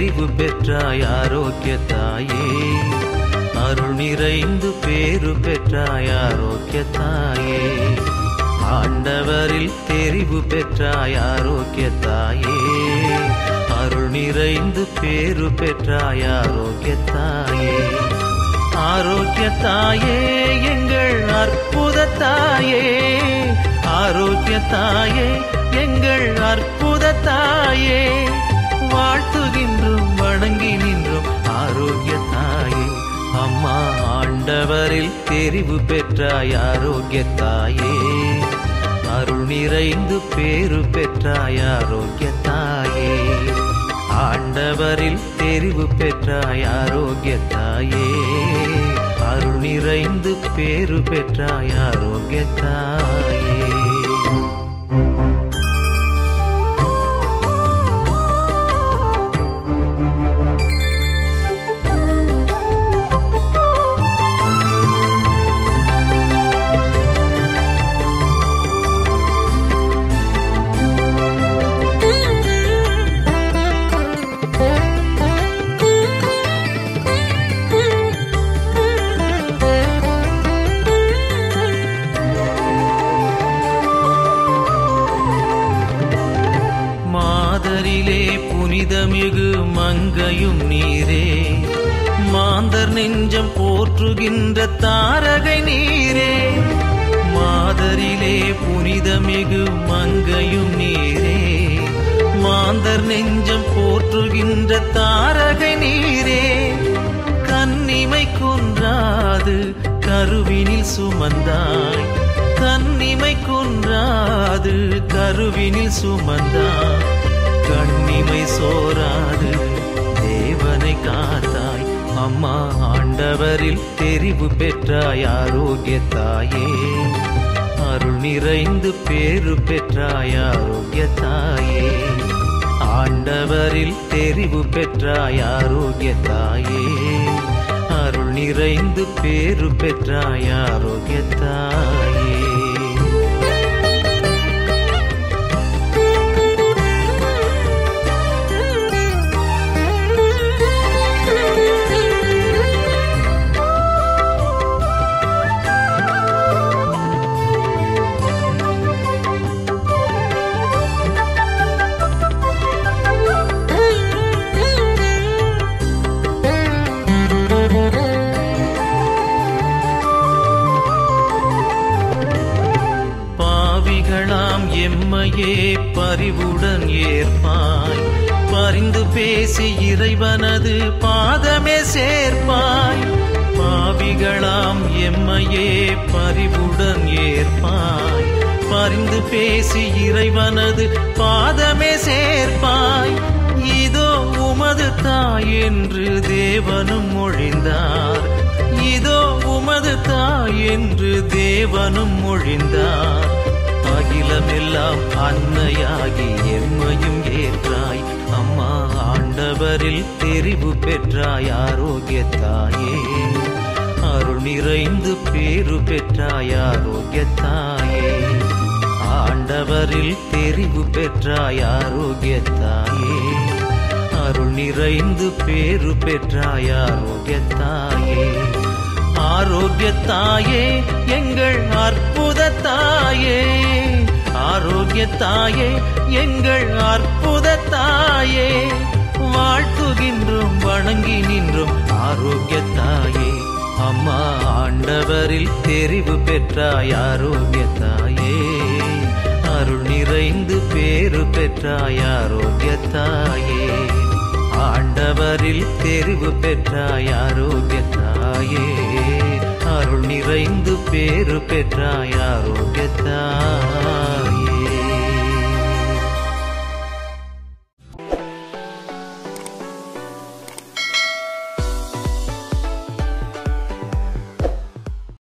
தெரிவு பெற்றாய் ஆரோக்கிய தாயே அருள் நிறைந்து பேரு பெற்றாய் ஆரோக்கிய தாயே ஆண்டவரில் தெரிவு பெற்றாய் ஆரோக்கிய தாயே அருள் நிறைந்து பேரு பெற்றாய் ஆரோக்கிய தாயே ஆரோக்கிய தாயே எங்கள் அற்புத தாயே ஆரோக்கிய தாயே எங்கள் அற்புத தாயே வாழ்த்துகின்றோம் வணங்கி நின்றோம் ஆரோக்கிய தாயே அம்மா ஆண்டவரில் தெரிவு பெற்றாய் ஆரோக்கிய தாயே அருள் நிறைந்து பேரு பெற்றாய் ஆரோக்கிய தாயே ஆண்டவரில் தெரிவு பெற்றாய் ஆரோக்கிய தாயே அருள் நிறைந்து பேரு பெற்றாய் ஆரோக்கிய தாயே மாதரிலே புனிதமிகு மங்கையும் நீரே மாந்தர் நெஞ்சம் போற்றுகின்ற தாரகை நீரே மாதரிலே புனிதமிகு மங்கையும் நீரே மாந்தர் நெஞ்சம் போற்றுகின்ற தாரகை நீரே கன்னிமை கொன்றாது கருவினில் சுமந்தாய் கன்னிமை கொன்றாது கருவினில் சுமந்தாய் கண்ணிமை சோராது தேவனை காத்தாய் அம்மா ஆண்டவரில் தெரிவு பெற்றாய் ஆரோக்கிய தாயே அருள் நிறைந்து பேரு பெற்றாய் ஆரோக்கிய தாயே ஆண்டவரில் தெரிவு பெற்றாய் ஆரோக்கிய தாயே அருள் நிறைந்து பேரு பெற்றாய் ஆரோக்கிய தாயே பாவிகளாம் எம்மையே பரிவுடன் ஏற்பாய் பரிந்து பேசி இறைவனது பாதமே சேர்ப்பாய் பாவிகளாம் எம்மையே பரிவுடன் ஏற்பாய் பரிந்து பேசி இறைவனது பாதமே சேர்ப்பாய் இதோ உமது தாய் என்று தேவனும் மொழிந்தார் இதோ உமது தாய் என்று தேவனும் மொழிந்தார் அகிலமெல்லாம் அன்னையாகி எம்மையும் ஏற்றாய் அம்மா ஆண்டவரில் தெரிவு பெற்றாய் ஆரோக்கிய தாயே அருள் நிறைந்து பேரு பெற்றாய் ஆரோக்கிய தாயே ஆண்டவரில் தெரிவு பெற்றாய் ஆரோக்கிய தாயே அருள் நிறைந்து பேரு பெற்றாய் ஆரோக்கிய தாயே ஆரோக்கிய தாயே எங்கள் அற்புத தாயே ஆரோக்கிய தாயே எங்கள் அற்புத தாயே வாழ்த்துகின்றோம் வணங்கி நின்றோம் ஆரோக்கிய தாயே அம்மா ஆண்டவரில் தெரிவு பெற்றாய் ஆரோக்கிய தாயே அருள் நிறைந்து பேரு பெற்றாய் ஆரோக்கிய தாயே ஆண்டவரில் தெரிவு பெற்றாய் ஆரோக்கிய தாயே அருள் நிறைந்து பேரு பெற்றாய் ஆரோக்கிய தாயே